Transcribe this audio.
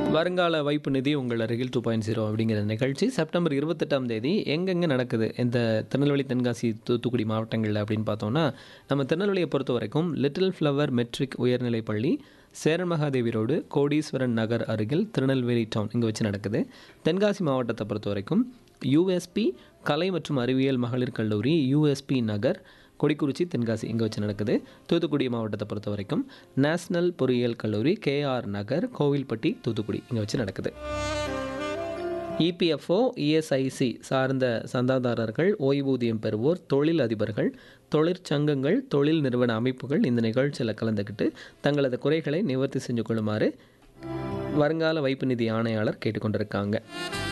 வருங்கால வைப்பு நிதி உங்கள் அருகில் டூ பாயிண்ட் ஜீரோ அப்படிங்கிற நிகழ்ச்சி செப்டம்பர் இருபத்தெட்டாம் தேதி எங்கெங்கே நடக்குது இந்த திருநெல்வேலி தென்காசி தூத்துக்குடி மாவட்டங்களில் அப்படின்னு பார்த்தோம்னா நம்ம திருநெல்வேலியை பொறுத்த வரைக்கும் லிட்டில் ஃப்ளவர் மெட்ரிக் உயர்நிலைப் பள்ளி சேரன் மகாதேவி ரோடு கோடீஸ்வரன் நகர் அருகில் திருநெல்வேலி டவுன் இங்கே வச்சு நடக்குது தென்காசி மாவட்டத்தை பொறுத்த வரைக்கும் யூஎஸ்பி கலை மற்றும் அறிவியல் மகளிர் கல்லூரி யூஎஸ்பி நகர் கொடிக்குறிச்சி தென்காசி இங்கே வச்சு நடக்குது தூத்துக்குடி மாவட்டத்தை பொறுத்த வரைக்கும் நேஷனல் பொறியியல் கல்லூரி கேஆர் நகர் கோவில்பட்டி தூத்துக்குடி இங்கே வச்சு நடக்குது இபிஎஃப்ஓ இஎஸ்ஐசி சார்ந்த சந்தாதாரர்கள் ஓய்வூதியம் பெறுவோர் தொழில் அதிபர்கள் தொழிற்சங்கங்கள் தொழில் நிறுவன அமைப்புகள் இந்த நிகழ்ச்சியில் கலந்துக்கிட்டு தங்களது குறைகளை நிவர்த்தி செஞ்சு கொள்ளுமாறு வருங்கால வைப்பு நிதி ஆணையாளர் கேட்டுக்கொண்டிருக்காங்க